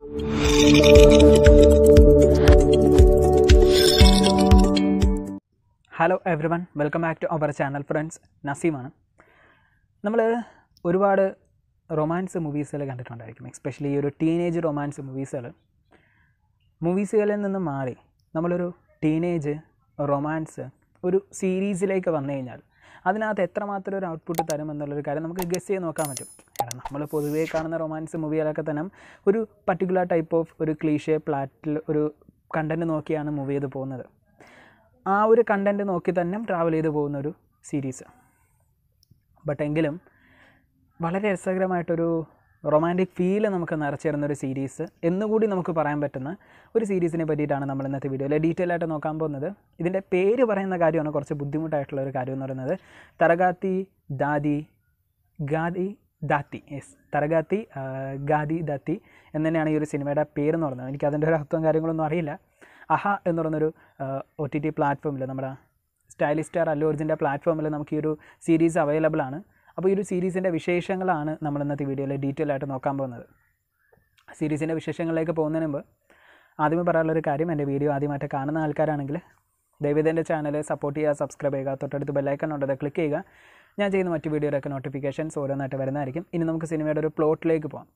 hello everyone welcome back to our channel friends നസീമാണ് നമ്മൾ ഒരുപാട് റൊമാൻസ് മൂവീസുകൾ കണ്ടിട്ടുണ്ടായിരിക്കും എസ്പെഷ്യലി ഈ ഒരു ടീനേജ് റൊമാൻസ് മൂവീസുകൾ മൂവീസുകളിൽ നിന്ന് മാറി നമ്മളൊരു ടീനേജ് റൊമാൻസ് ഒരു സീരീസിലേക്ക് വന്നു കഴിഞ്ഞാൽ അതിനകത്ത് എത്രമാത്രം ഒരു ഔട്ട്പുട്ട് തരും എന്നുള്ളൊരു കാര്യം നമുക്ക് ഗസ് ചെയ്ത് നോക്കാൻ പറ്റും കാരണം നമ്മൾ പൊതുവേ കാണുന്ന റൊമാൻസ് മൂവികളൊക്കെ തന്നെ ഒരു പർട്ടിക്കുലർ ടൈപ്പ് ഓഫ് ഒരു ക്ലീഷേ പ്ലാറ്റിൽ ഒരു കണ്ടൻറ്റ് നോക്കിയാണ് മൂവ് ചെയ്ത് പോകുന്നത് ആ ഒരു കണ്ടൻറ്റ് നോക്കി തന്നെ ട്രാവൽ ചെയ്ത് പോകുന്ന ഒരു സീരീസ് ബട്ട് എങ്കിലും വളരെ രസകരമായിട്ടൊരു റൊമാൻറ്റിക് ഫീൽ നമുക്ക് നിറച്ചിരുന്ന ഒരു സീരീസ് എന്നുകൂടി നമുക്ക് പറയാൻ പറ്റുന്ന ഒരു സീരീസിനെ പറ്റിയിട്ടാണ് നമ്മൾ ഇന്നത്തെ വീഡിയോയിൽ ഡീറ്റെയിൽ ആയിട്ട് നോക്കാൻ പോകുന്നത് ഇതിൻ്റെ പേര് പറയുന്ന കാര്യമാണ് കുറച്ച് ബുദ്ധിമുട്ടായിട്ടുള്ള ഒരു കാര്യം എന്ന് പറയുന്നത് തരഗാത്തി ദാദി ഗാദി ദാത്തി യെസ് തരഗാത്തി ഗാദി ദാത്തി എന്ന് തന്നെയാണ് ഈ ഒരു സിനിമയുടെ പേരെന്ന് പറയുന്നത് എനിക്ക് അതിൻ്റെ ഒരു അർത്ഥവും കാര്യങ്ങളൊന്നും അറിയില്ല അഹ എന്ന് പറയുന്നൊരു ഒ ടി ടി പ്ലാറ്റ്ഫോമിൽ നമ്മുടെ സ്റ്റൈലിഷ് സ്റ്റാർ അല്ലു അർജുൻ്റെ പ്ലാറ്റ്ഫോമിൽ നമുക്ക് ഈ ഒരു സീരീസ് അവൈലബിൾ ആണ് അപ്പോൾ ഈ ഒരു സീരീസിൻ്റെ വിശേഷങ്ങളാണ് നമ്മൾ ഇന്നത്തെ വീഡിയോയിൽ ഡീറ്റെയിൽ ആയിട്ട് നോക്കാൻ പോകുന്നത് സീരീസിൻ്റെ വിശേഷങ്ങളിലേക്ക് പോകുന്നതിന് മുമ്പ് ആദ്യമേ പറയാനുള്ളൊരു കാര്യം എൻ്റെ വീഡിയോ ആദ്യമായിട്ട് കാണുന്ന ആൾക്കാരാണെങ്കിൽ ദയവേദ എൻ്റെ ചാനൽ സപ്പോർട്ട് ചെയ്യുക സബ്സ്ക്രൈബ് ചെയ്യുക തൊട്ടടുത്ത് ബെല്ലൈക്കൺ ഉണ്ട് അത് ക്ലിക്ക് ചെയ്യുക ഞാൻ ചെയ്യുന്ന മറ്റ് വീഡിയോയിലൊക്കെ നോട്ടിഫിക്കേഷൻസ് ഓരോന്നായിട്ട് വരുന്നതായിരിക്കും ഇനി നമുക്ക് സിനിമയുടെ ഒരു പ്ലോട്ടിലേക്ക് പോകാം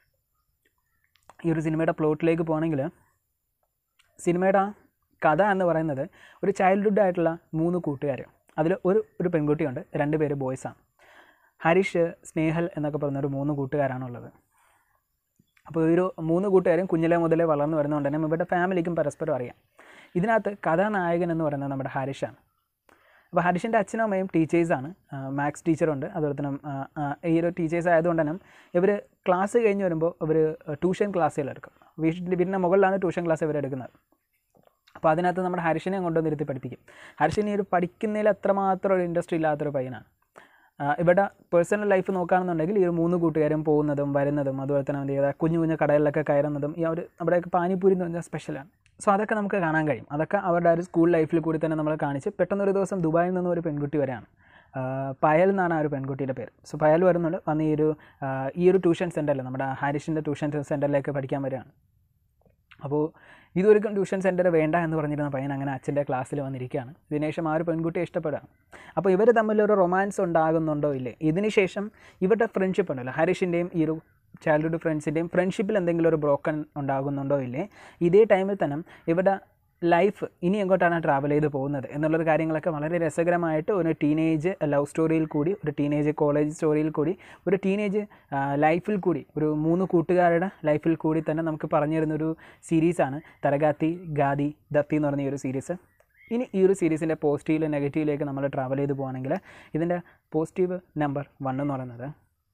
ഈ ഒരു സിനിമയുടെ പ്ലോട്ടിലേക്ക് പോകണമെങ്കിൽ സിനിമയുടെ കഥ എന്ന് പറയുന്നത് ഒരു ചൈൽഡ്ഹുഡ് ആയിട്ടുള്ള മൂന്ന് കൂട്ടുകാർ അതിൽ ഒരു ഒരു പെൺകുട്ടിയുണ്ട് രണ്ട് പേര് ബോയ്സാണ് ഹരീഷ് സ്നേഹൽ എന്നൊക്കെ പറയുന്ന ഒരു മൂന്ന് കൂട്ടുകാരാണുള്ളത് അപ്പോൾ ഈ ഒരു മൂന്ന് കൂട്ടുകാരും കുഞ്ഞിലെ മുതലേ വളർന്നു വരുന്നതുകൊണ്ട് തന്നെ ഇവരുടെ ഫാമിലിക്കും പരസ്പരം അറിയാം ഇതിനകത്ത് കഥാനായകൻ എന്ന് പറയുന്നത് നമ്മുടെ ഹരീഷാണ് അപ്പോൾ ഹരീഷിൻ്റെ അച്ഛനും അമ്മയും ടീച്ചേഴ്സാണ് മാത്സ് ടീച്ചറുണ്ട് അതുപോലെ തന്നെ ഈ ഒരു ടീച്ചേഴ്സ് ആയതുകൊണ്ട് തന്നെ ഇവർ ക്ലാസ് കഴിഞ്ഞ് വരുമ്പോൾ ഇവർ ട്യൂഷൻ ക്ലാസ്സുകൾ എടുക്കും വീട്ടിൽ വീടിൻ്റെ മുകളിലാണ് ട്യൂഷൻ ക്ലാസ് ഇവർ എടുക്കുന്നത് അപ്പോൾ അതിനകത്ത് നമ്മുടെ ഹർഷിനെ കൊണ്ടുവന്നിരുത്തി പഠിപ്പിക്കും ഹർഷിന് ഈ ഒരു പഠിക്കുന്നതിൽ അത്രമാത്രം ഒരു ഇൻട്രസ്റ്റ് ഇല്ലാത്തൊരു പയ്യനാണ് ഇവിടെ പേഴ്സണൽ ലൈഫ് നോക്കുകയാണെന്നുണ്ടെങ്കിൽ ഈ ഒരു മൂന്ന് കൂട്ടുകാരും പോകുന്നതും വരുന്നതും അതുപോലെ തന്നെ എന്ത് ചെയ്യുക കുഞ്ഞു കുഞ്ഞു കടകളിലൊക്കെ കയറുന്നതും ഈ ഒരു നമ്മുടെയൊക്കെ പാനിപ്പൂരി എന്ന് പറഞ്ഞാൽ സ്പെഷ്യലാണ് സോ അതൊക്കെ നമുക്ക് കാണാൻ കഴിയും അതൊക്കെ അവരുടെ ഒരു സ്കൂൾ ലൈഫിൽ കൂടി തന്നെ നമ്മൾ കാണിച്ച് പെട്ടെന്നൊരു ദിവസം ദുബായിൽ നിന്ന് ഒരു പെൺകുട്ടി വരെയാണ് പയൽ എന്നാണ് ആ ഒരു പെൺകുട്ടിയുടെ പേര് സോ പയൽ വരുന്നുണ്ട് വന്ന് ഈ ഒരു ഈ ഒരു ട്യൂഷൻ സെൻറ്ററിൽ നമ്മുടെ ഹാരിഷിൻ്റെ ട്യൂഷൻ സെൻറ്ററിലേക്ക് പഠിക്കാൻ വരികയാണ് അപ്പോൾ ഇതൊരിക്കും ട്യൂഷൻ സെൻറ്റർ വേണ്ട എന്ന് പറഞ്ഞിരുന്ന പയ്യൻ അങ്ങനെ അച്ഛൻ്റെ ക്ലാസ്സിൽ വന്നിരിക്കുകയാണ് ഇതിനുശേഷം ആ ഒരു പെൺകുട്ടിയെ ഇഷ്ടപ്പെടുകയാണ് അപ്പോൾ ഇവർ തമ്മിലൊരു റൊമാൻസ് ഉണ്ടാകുന്നുണ്ടോ ഇല്ലേ ഇതിന് ശേഷം ഇവരുടെ ഫ്രണ്ട്ഷിപ്പ് ഉണ്ടല്ലോ ഹരീഷിൻ്റെയും ഈ ഒരു ചൈൽഡ്ഹുഡ് ഫ്രണ്ട്സിൻ്റെയും ഫ്രണ്ട്ഷിപ്പിൽ എന്തെങ്കിലും ഒരു ബ്രോക്കൺ ഉണ്ടാകുന്നുണ്ടോ ഇല്ലേ ഇതേ ടൈമിൽ തന്നെ ഇവരുടെ ലൈഫ് ഇനി എങ്ങോട്ടാണ് ട്രാവൽ ചെയ്ത് പോകുന്നത് എന്നുള്ളൊരു കാര്യങ്ങളൊക്കെ വളരെ രസകരമായിട്ട് ഒരു ടീനേജ് ലവ് സ്റ്റോറിയിൽ കൂടി ഒരു ടീനേജ് കോളേജ് സ്റ്റോറിയിൽ കൂടി ഒരു ടീനേജ് ലൈഫിൽ കൂടി ഒരു മൂന്ന് കൂട്ടുകാരുടെ ലൈഫിൽ കൂടി തന്നെ നമുക്ക് പറഞ്ഞു തരുന്നൊരു സീരീസാണ് തരഗാത്തി ഗാദി ദത്തി എന്ന് പറഞ്ഞ ഈ ഒരു സീരീസ് ഇനി ഈ ഒരു സീരീസിൻ്റെ പോസിറ്റീവ് നെഗറ്റീവിലേക്ക് നമ്മൾ ട്രാവൽ ചെയ്ത് പോകുകയാണെങ്കിൽ ഇതിൻ്റെ പോസിറ്റീവ് നമ്പർ വൺ എന്ന് പറയുന്നത്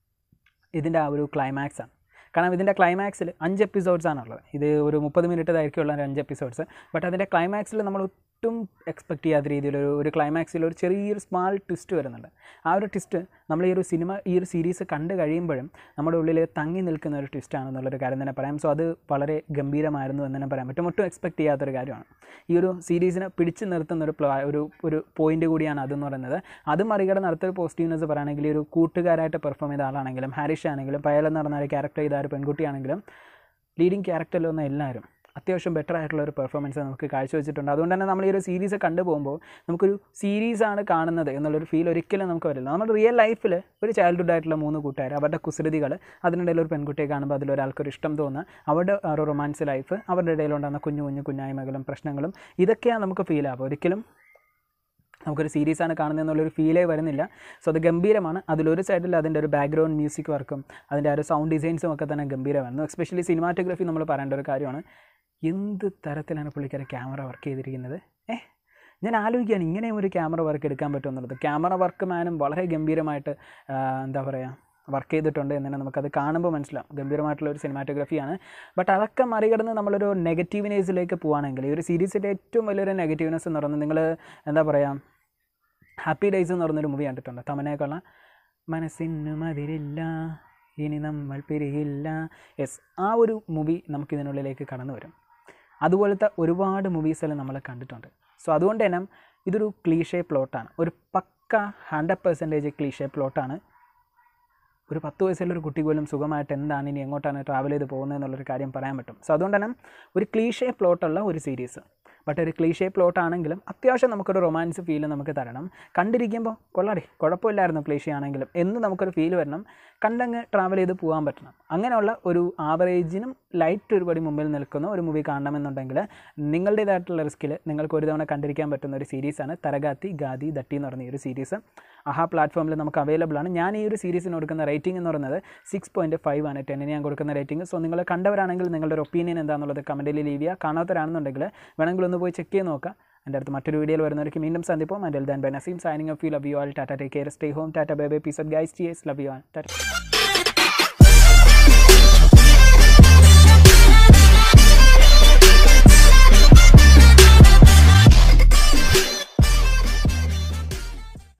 ഇതിൻ്റെ ആ ഒരു ക്ലൈമാക്സ് ആണ് കാരണം ഇതിൻ്റെ ക്ലൈമാക്സിൽ അഞ്ച് എപ്പിസോഡ്സ് ആണുള്ളത് ഇത് ഒരു മുപ്പത് മിനിറ്റ് ദൈർഘ്യമുള്ള അഞ്ച് എപ്പിസോഡ്സ് ബട്ട് അതിൻ്റെ ക്ലൈമാക്സിൽ നമ്മൾ ഒട്ടും എക്സ്പെക്ട് ചെയ്യാത്ത രീതിയിലൊരു ഒരു ക്ലൈമാക്സിൽ ഒരു ചെറിയൊരു സ്മാൾ ട്വിസ്റ്റ് വരുന്നുണ്ട് ആ ഒരു ട്വിസ്റ്റ് നമ്മൾ ഈ ഒരു സിനിമ ഈ ഒരു സീരീസ് കണ്ടു കഴിയുമ്പോഴും നമ്മുടെ ഉള്ളിൽ തങ്ങി നിൽക്കുന്ന ഒരു ട്വിസ്റ്റ് ആണെന്നുള്ളൊരു കാര്യം തന്നെ പറയാം സോ അത് വളരെ ഗംഭീരമായിരുന്നു എന്ന് തന്നെ പറയാൻ പറ്റും ഒട്ടും എക്സ്പെക്ട് ചെയ്യാത്തൊരു കാര്യമാണ് ഈ ഒരു സീരീസിനെ പിടിച്ചു നിർത്തുന്ന ഒരു പ്ലാ ഒരു ഒരു പോയിന്റ് കൂടിയാണ് അതെന്ന് പറയുന്നത് അത് മറികടന്ന് അടുത്തൊരു പോസിറ്റീവ്നെസ് പറയുകയാണെങ്കിൽ ഒരു കൂട്ടുകാരായിട്ട് പെർഫോം ചെയ്ത ആളാണെങ്കിലും ഹാരിഷ് ആണെങ്കിലും പയൽ എന്ന് പറഞ്ഞ ഒരു ക്യാരക്ടർ ചെയ്ത ഒരു പെൺകുട്ടിയാണെങ്കിലും ലീഡിങ് ക്യാരക്ടറിൽ വന്ന എല്ലാവരും അത്യാവശ്യം ബെറ്റർ ആയിട്ടുള്ള ഒരു പെർഫോമൻസ് നമുക്ക് കാഴ്ചവെച്ചിട്ടുണ്ട് അതുകൊണ്ട് തന്നെ നമ്മൾ ഈ ഒരു സീരീസ് കണ്ടുപോകുമ്പോൾ നമുക്കൊരു സീരീസാണ് കാണുന്നത് എന്നുള്ളൊരു ഫീൽ ഒരിക്കലും നമുക്ക് വരില്ല നമ്മുടെ റിയൽ ലൈഫിൽ ഒരു ചൈൽഡ്ഹുഡ് ആയിട്ടുള്ള മൂന്ന് കൂട്ടുകാർ അവരുടെ കുസൃതികൾ അതിനിടയിൽ ഒരു പെൺകുട്ടിയെ കാണുമ്പോൾ അതിലൊരാൾക്കൊരു ഇഷ്ടം തോന്നുക അവരുടെ ഒരു റൊമാൻസ് ലൈഫ് അവരുടെ ഇടയിലുണ്ടാകുന്ന കുഞ്ഞു കുഞ്ഞു കുഞ്ഞായ്മകളും പ്രശ്നങ്ങളും ഇതൊക്കെയാണ് നമുക്ക് ഫീൽ ആവുക ഒരിക്കലും നമുക്കൊരു സീരീസാണ് കാണുന്നതെന്നുള്ളൊരു ഫീലേ വരുന്നില്ല സോ അത് ഗംഭീരമാണ് അതിലൊരു സൈഡിൽ അതിൻ്റെ ഒരു ബാക്ക്ഗ്രൗണ്ട് മ്യൂസിക് വർക്കും അതിൻ്റെ ആ ഒരു സൗണ്ട് ഡിസൈൻസും ഒക്കെ തന്നെ ഗംഭീരമായിരുന്നു എസ്പെഷ്യലി സിനിമാറ്റോഗ്രഫി നമ്മൾ പറയേണ്ട ഒരു കാര്യമാണ് എന്ത് തരത്തിലാണ് പുള്ളിക്കാരൻ ക്യാമറ വർക്ക് ചെയ്തിരിക്കുന്നത് ഏഹ് ഞാൻ ആലോചിക്കുകയാണ് ഇങ്ങനെയും ഒരു ക്യാമറ വർക്ക് എടുക്കാൻ പറ്റുമെന്നുള്ളത് ക്യാമറ വർക്ക് മാനും വളരെ ഗംഭീരമായിട്ട് എന്താ പറയുക വർക്ക് ചെയ്തിട്ടുണ്ട് എന്ന് തന്നെ നമുക്കത് കാണുമ്പോൾ മനസ്സിലാവും ഗംഭീരമായിട്ടുള്ള ഒരു സിനിമാറ്റോഗ്രഫിയാണ് ബട്ട് അതൊക്കെ മറികടന്ന് നമ്മളൊരു നെഗറ്റീവ്നെസ്സിലേക്ക് പോവുകയാണെങ്കിൽ ഈ ഒരു സീരീസിൻ്റെ ഏറ്റവും വലിയൊരു നെഗറ്റീവ്നെസ് എന്ന് പറയുന്നത് നിങ്ങൾ എന്താ പറയുക ഹാപ്പി ഡേയ്സ് എന്ന് പറഞ്ഞൊരു മൂവി കണ്ടിട്ടുണ്ട് തമനേക്കുള്ള മനസ്സിന് മതിരില്ല ഇനി നമ്മൾ പിരിയില്ല യെസ് ആ ഒരു മൂവി നമുക്കിതിനുള്ളിലേക്ക് കടന്നു വരും അതുപോലത്തെ ഒരുപാട് മൂവീസെല്ലാം നമ്മൾ കണ്ടിട്ടുണ്ട് സോ അതുകൊണ്ട് തന്നെ ഇതൊരു ക്ലീഷേ പ്ലോട്ടാണ് ഒരു പക്ക ഹൺഡ്രഡ് പെർസെൻറ്റേജ് ക്ലീഷേ പ്ലോട്ടാണ് ഒരു പത്ത് വയസ്സുള്ള ഒരു കുട്ടി പോലും സുഖമായിട്ട് എന്താണ് ഇനി എങ്ങോട്ടാണ് ട്രാവൽ ചെയ്ത് പോകുന്നത് എന്നുള്ളൊരു കാര്യം പറയാൻ പറ്റും സോ അതുകൊണ്ട് തന്നെ ഒരു ക്ലീഷേ പ്ലോട്ടുള്ള ഒരു സീരീസ് ബട്ട് ഒരു ക്ലീഷേ പ്ലോട്ട് ആണെങ്കിലും അത്യാവശ്യം നമുക്കൊരു റൊമാൻസ് ഫീൽ നമുക്ക് തരണം കണ്ടിരിക്കുമ്പോൾ കൊള്ളാടി കുഴപ്പമില്ലായിരുന്നു ക്ലീഷേ ആണെങ്കിലും എന്ന് നമുക്കൊരു ഫീൽ വരണം കണ്ടങ്ങ് ട്രാവൽ ചെയ്ത് പോകാൻ പറ്റണം അങ്ങനെയുള്ള ഒരു ആവറേജിനും ലൈറ്റ് ഒരുപടി മുമ്പിൽ നിൽക്കുന്ന ഒരു മൂവി കാണണമെന്നുണ്ടെങ്കിൽ നിങ്ങളുടേതായിട്ടുള്ള റിസ്കിൽ നിങ്ങൾക്ക് ഒരു തവണ കണ്ടിരിക്കാൻ പറ്റുന്ന ഒരു സീരീസാണ് തരഗാത്തി ഗാദി ദട്ടി എന്ന് പറഞ്ഞ ഈ ഒരു സീരീസ് അഹാ പ്ലാറ്റ്ഫോമിൽ നമുക്ക് അവൈലബിൾ ആണ് ഞാൻ ഈ ഒരു സീരീസിന് കൊടുക്കുന്ന റേറ്റിംഗ് എന്ന് പറയുന്നത് സിക്സ് പോയിൻറ്റ് ഫൈവ് ആണ് ടെന്നിന് ഞാൻ കൊടുക്കുന്ന റേറ്റിംഗ് സോ നിങ്ങൾ കണ്ടവരാണെങ്കിൽ നിങ്ങളുടെ ഒരു ഒപ്പീനിയൻ എന്താണെന്നുള്ളത് കമൻറ്റിൽ ലീവ് ചെയ്യുക കാണാത്തവരാണെന്നുണ്ടെങ്കിൽ വേണമെങ്കിൽ ഒന്ന് പോയി ചെക്ക് ചെയ്ത് നോക്കുക എൻ്റെ അടുത്ത് മറ്റൊരു വീഡിയോയിൽ വരുന്നവർക്ക് വീണ്ടും സന്ദിപ്പം and then bye Naseem signing off you love you all tata take care stay home tata bye bye peace off guys T S love you all Tata